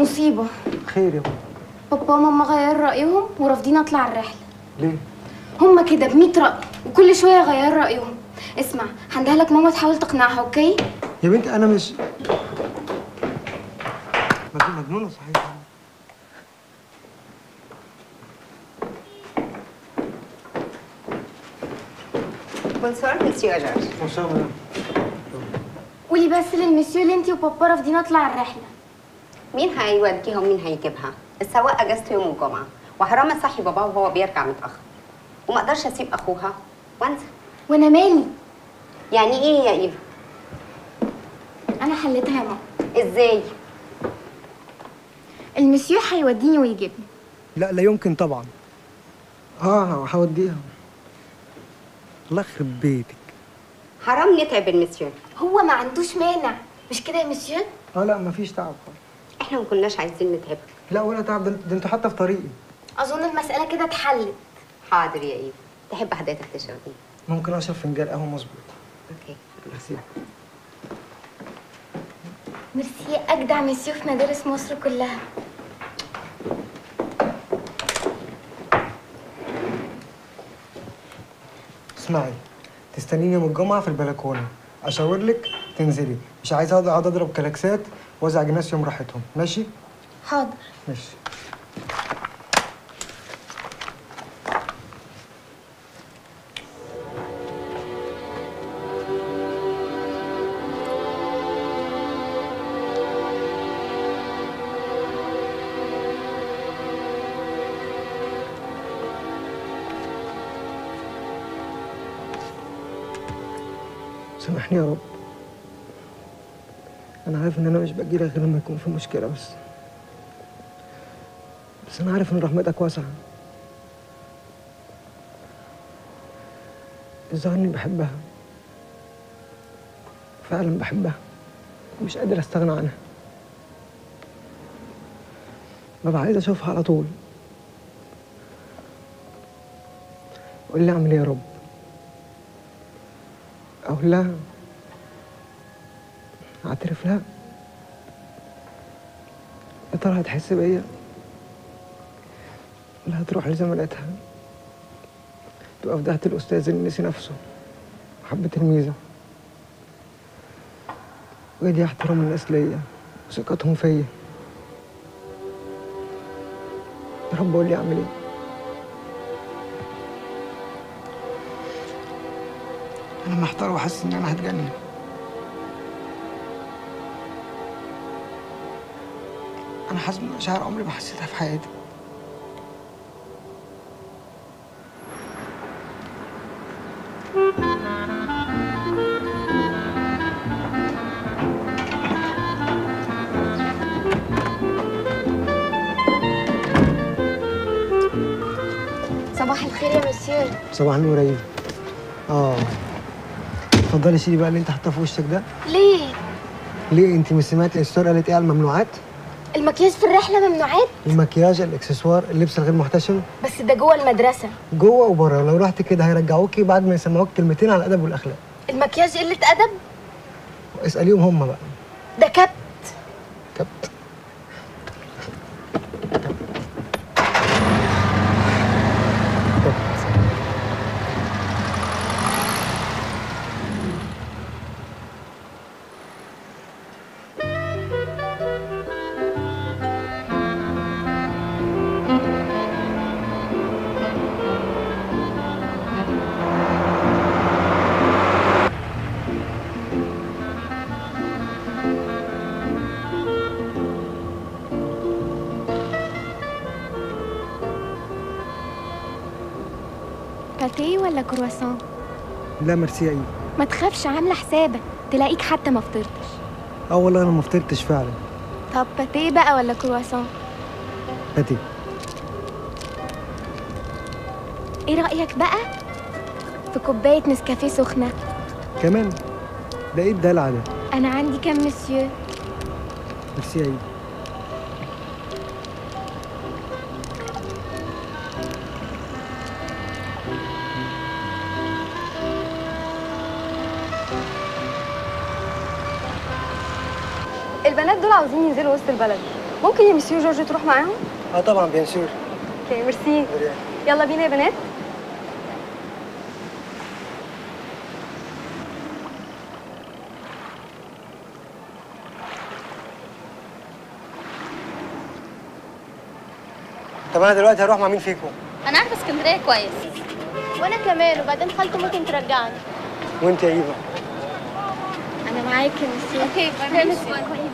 مصيبة خير يا بابا بابا وماما غيروا رأيهم ورافضين أطلع الرحلة ليه؟ هما كده بمية رأي وكل شوية يغيروا رأيهم اسمع هندهلك ماما تحاول تقنعها أوكي؟ يا بنتي انا مش مجنون- مجنونه صحيح بونسوار مسيو جورج ما شاء الله قولي بس للمسيو اللي انتي وبابا رافضين أطلع الرحلة مين هيوديها ومين هيجيبها السواق اجازته يوم الجمعه وحرام اصحي باباه وهو بيرجع متاخر وما اقدرش اسيب اخوها وانسى وأنا مالي يعني ايه يا ايفا أنا حليتها يا ماما ازاي المسيو هيوديني ويجيبني لا لا يمكن طبعا اه هوديها الله يخرب بيتك حرام نتعب المسيو هو ما عندوش مانع مش كده يا مسيو؟ اه لا مفيش تعب خالص احنا ما كناش عايزين نتعبك لا ولا تعب ده ده انتوا حتى في طريقي أظن المسألة كده اتحلت حاضر يا ايفا تحب حضرتك تشرب ايه ممكن اشرب فنجان قهوه مظبوط اوكي ميرسي ميرسي أجدع مسيو في مدارس مصر كلها اسمعي تستنيني يوم الجمعه في البلكونه اشاور لك تنزلي مش عايز اقعد أقعد اضرب كلاكسات وازعج الناس يوم راحتهم ماشي حاضر ماشي سامحني يا رب انا عارف ان انا مش باجيلك غير لما يكون في مشكله بس بس انا عارف ان رحمتك واسعه الظاهر اني بحبها فعلا بحبها ومش قادر استغنى عنها ببقى عايز اشوفها على طول قول لي اعمل ايه يا رب اقول لها اعترف لها يا ترى هتحس بيا ولا هتروح لزميلاتها تبقى فضحت الأستاذ اللي نسي نفسه وحب تلميذه ويدي احترام الناس ليا وثقتهم فيا يا رب قول لي اعمل ايه انا محتار وحاسس ان انا هتجنن انا حاسس بمشاعر عمري ما حسيتها في حياتي صباح الخير يا مسيو صباح النور يا إيفا. اه اتفضلي شيلي بقى اللي انت حاطاه في وشك ده ليه؟ ليه انت مش سمعتي الستور قالت ايه على الممنوعات المكياج في الرحلة ممنوعات المكياج الاكسسوار اللبس الغير محتشم بس ده جوه المدرسة جوه وبره لو رحت كده هيرجعوكي بعد ما يسمعوك كلمتين على الادب والاخلاق المكياج قلة أدب اساليهم هم بقى ده كبت كبت باتيه ولا كرواسون لا ميرسي يا ايفا ما تخافش عاملة حسابك تلاقيك حتى ما فطرتش اه والله انا ما فطرتش فعلا طب باتيه بقى ولا كرواسون هاتي ايه رأيك بقى في كوباية نسكافيه سخنة كمان ده ايه الدلع ده أنا عندي كام مسيو ميرسي يا ايفا البنات دول عاوزين ينزلوا وسط البلد ممكن يا مسيو جورج تروح معاهم اه طبعا بيان سور اوكي ميرسي يلا بينا يا بنات طب انا دلوقتي هروح مع مين فيكم انا عارفه اسكندريه كويس وانا كمان وبعدين خالته ممكن ترجعني وانت يا ايفا انا معاك يا مسيو اوكي باي باي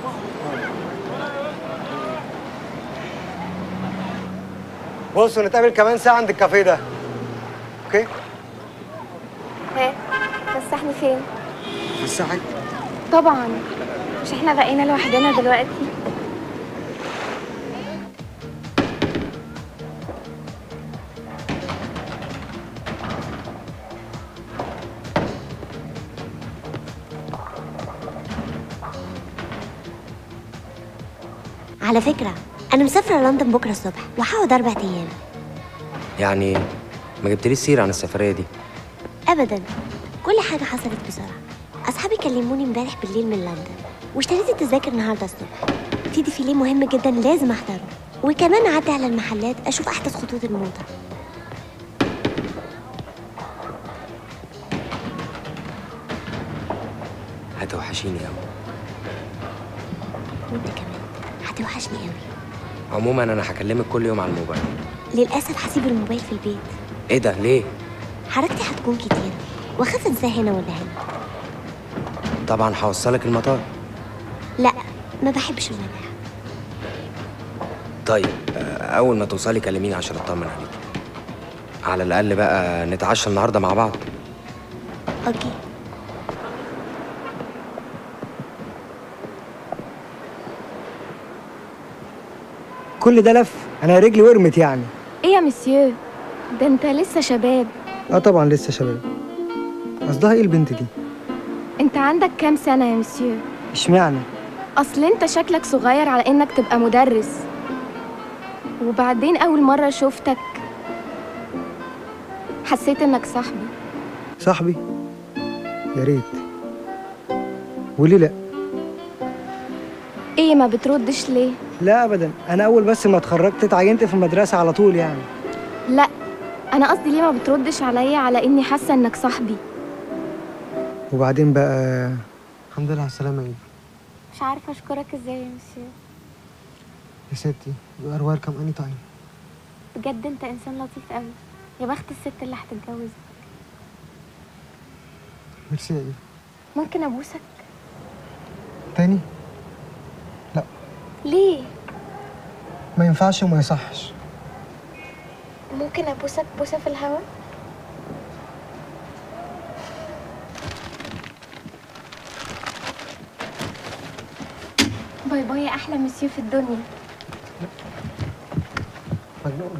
بصوا نتقابل كمان ساعه عند الكافيه ده اوكي ها فسحني فين في الساعه طبعا مش احنا بقينا لوحدنا دلوقتي على فكرة أنا مسافرة لندن بكرة الصبح وهقعد أربع أيام يعني ما جبتليش سيرة عن السفرية دي أبدا كل حاجة حصلت بسرعة أصحابي كلموني امبارح بالليل من لندن واشتريت التذاكر النهاردة الصبح في ديفيليه مهم جدا لازم أحضره وكمان أعدي على المحلات أشوف أحدث خطوط الموضة هتوحشيني أوي وأنت كمان هتوحشني أوي عموما أنا هكلمك كل يوم على الموبايل للأسف هسيب الموبايل في البيت إيه ده ليه؟ حركتي هتكون كتير وأخاف أنساه هنا ولا هنا طبعا هوصلك المطار لا ما بحبش الملاعب طيب آه، أول ما توصلي كلميني عشان أطمن عليك على الأقل بقى نتعشى النهاردة مع بعض أوكي كل ده لف انا رجلي ورمت يعني ايه يا مسيو ده انت لسه شباب اه طبعا لسه شباب قصدها ايه البنت دي انت عندك كام سنة يا مسيو اشمعنى اصل انت شكلك صغير على انك تبقى مدرس وبعدين اول مرة شفتك حسيت انك صاحبي صاحبي يا ريت وليه لا ايه ما بتردش ليه لا ابدا انا اول بس ما اتخرجت اتعينت في المدرسه على طول يعني لا انا قصدي ليه ما بتردش عليا على اني حاسة انك صاحبي وبعدين بقى الحمد لله على السلامه يا مش عارفة اشكرك ازاي يا مسيو يا ستي يو ار ويلكم اني تايم بجد انت انسان لطيف قوي يا بخت الست اللي هتتجوزك ميرسي يا ايفا ممكن ابوسك تاني ليه ما ينفعش وما يصحش ممكن ابوسك بوسه في الهوا باي باي يا احلى مسيو في الدنيا مجنون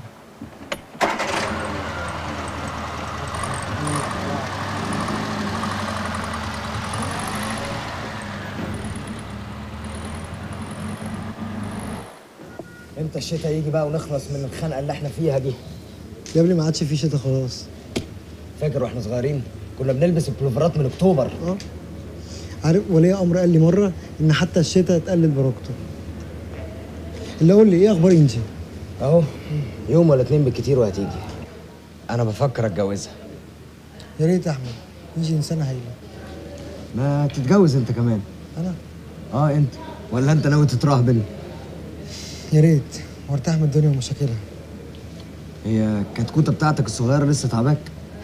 امتى الشتاء يجي بقى ونخلص من الخنقه اللي احنا فيها دي يا ابني ما عادش في شتا خلاص فاكر واحنا صغيرين كنا بنلبس البلوفرات من اكتوبر اه عارف ولي امر قال لي مره ان حتى الشتاء اتقلل بركته اللي قول لي ايه اخبار انجي اهو يوم ولا اتنين بالكتير وهتيجي انا بفكر اتجوزها يا ريت يا احمد انجي انسانه هايله ما تتجوز انت كمان انا اه انت ولا انت ناوي تترهبن يا ريت وارتاح من الدنيا ومشاكلها هي الكتكوته بتاعتك الصغيره لسه تعباك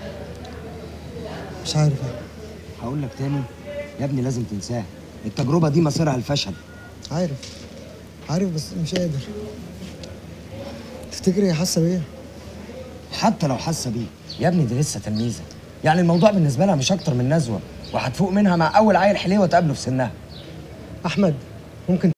مش عارف أنا. هقول لك تاني يا ابني لازم تنساها التجربه دي مصيرها الفشل عارف عارف بس مش قادر تفتكر هي حاسه بيا حتى لو حاسه بيه يا ابني دي لسه تلميذه يعني الموضوع بالنسبه لها مش اكتر من نزوه وهتفوق منها مع اول عيل حليوه تقابله في سنها احمد ممكن